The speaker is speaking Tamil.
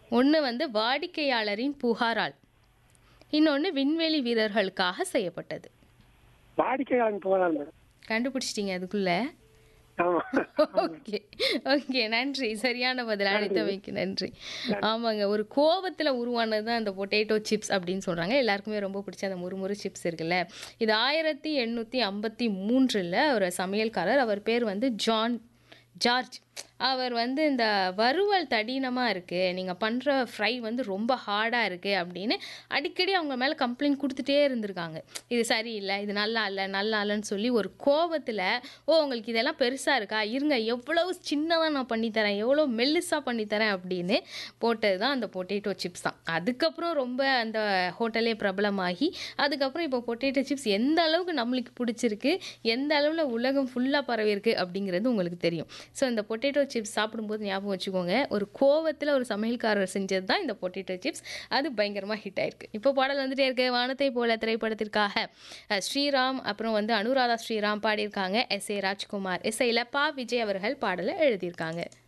ஒன்று வந்து வாடிக்கையாளரின் புகாரால் இன்னொன்று விண்வெளி வீரர்களுக்காக செய்யப்பட்டது வாடிக்கையாளன் போகலாம் மேடம் கண்டுபிடிச்சிட்டீங்க அதுக்குள்ள ஆமா ஓகே ஓகே நன்றி சரியான பதில் அழைத்தவைக்கு நன்றி ஆமாங்க ஒரு கோவத்தில் உருவானது தான் அந்த பொட்டேட்டோ சிப்ஸ் அப்படின்னு சொல்கிறாங்க எல்லாருக்குமே ரொம்ப பிடிச்ச அந்த முறுமுறு சிப்ஸ் இருக்குல்ல இது ஆயிரத்தி எண்ணூற்றி ஐம்பத்தி மூன்றில் ஒரு சமையல்காரர் அவர் பேர் வந்து ஜான் ஜார்ஜ் அவர் வந்து இந்த வறுவல் தடினமாக இருக்குது நீங்கள் பண்ணுற ஃப்ரை வந்து ரொம்ப ஹார்டாக இருக்குது அப்படின்னு அடிக்கடி அவங்க மேலே கம்ப்ளைண்ட் கொடுத்துட்டே இருந்திருக்காங்க இது சரியில்லை இது நல்லா இல்லை நல்லா இல்லைன்னு சொல்லி ஒரு கோபத்தில் ஓ உங்களுக்கு இதெல்லாம் பெருசாக இருக்கா இருங்க எவ்வளவு சின்னதாக நான் பண்ணித்தரேன் எவ்வளோ மெல்லிஸாக பண்ணித்தரேன் அப்படின்னு போட்டது தான் அந்த பொட்டேட்டோ சிப்ஸ் தான் அதுக்கப்புறம் ரொம்ப அந்த ஹோட்டலே பிரபலமாகி அதுக்கப்புறம் இப்போ பொட்டேட்டோ சிப்ஸ் எந்த அளவுக்கு நம்மளுக்கு பிடிச்சிருக்கு எந்த அளவில் உலகம் ஃபுல்லாக பரவியிருக்கு அப்படிங்கிறது உங்களுக்கு தெரியும் ஸோ இந்த பொட்டேட்டோ சிப்ஸ் சாப்பிடும்போது ஞாபகம் வச்சுக்கோங்க ஒரு கோவத்தில் ஒரு சமையல்காரர் செஞ்சது தான் இந்த பொட்டேட்டோ சிப்ஸ் அது பயங்கரமாக ஹிட் ஆயிருக்கு இப்போ பாடல் வந்துட்டே இருக்கு வானத்தை போல திரைப்படத்திற்காக அஹ், ஸ்ரீராம் அப்புறம் வந்து அனுராதா ஸ்ரீராம் பாடியிருக்காங்க எஸ் ஏ ராஜ்குமார் இசையில் பா விஜய் அவர்கள் பாடலை எழுதியிருக்காங்க